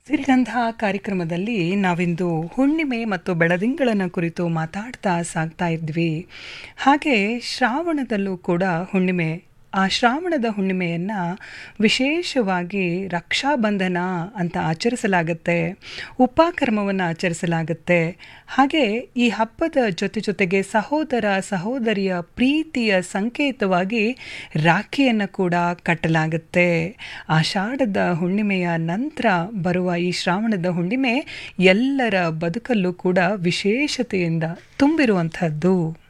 ಸಿರಿಗಂಧ ಕಾರ್ಯಕ್ರಮದಲ್ಲಿ ನಾವಿಂದು ಹುಣ್ಣಿಮೆ ಮತ್ತು ಬೆಳದಿಂಗಳನ್ನ ಕುರಿತು ಮಾತಾಡ್ತಾ ಸಾಗ್ತಾ ಇದ್ವಿ ಹಾಗೆ ಶ್ರಾವಣದಲ್ಲೂ ಕೂಡ ಹುಣ್ಣಿಮೆ ಆ ಶ್ರಾವಣದ ಹುಣ್ಣಿಮೆಯನ್ನು ವಿಶೇಷವಾಗಿ ರಕ್ಷಾಬಂಧನ ಅಂತ ಆಚರಿಸಲಾಗುತ್ತೆ ಉಪಕರ್ಮವನ್ನು ಆಚರಿಸಲಾಗುತ್ತೆ ಹಾಗೆ ಈ ಹಬ್ಬದ ಜೊತೆ ಜೊತೆಗೆ ಸಹೋದರ ಸಹೋದರಿಯ ಪ್ರೀತಿಯ ಸಂಕೇತವಾಗಿ ರಾಖಿಯನ್ನು ಕೂಡ ಕಟ್ಟಲಾಗುತ್ತೆ ಆಷಾಢದ ಹುಣ್ಣಿಮೆಯ ನಂತರ ಬರುವ ಈ ಶ್ರಾವಣದ ಹುಣ್ಣಿಮೆ ಎಲ್ಲರ ಬದುಕಲ್ಲೂ ಕೂಡ ವಿಶೇಷತೆಯಿಂದ ತುಂಬಿರುವಂಥದ್ದು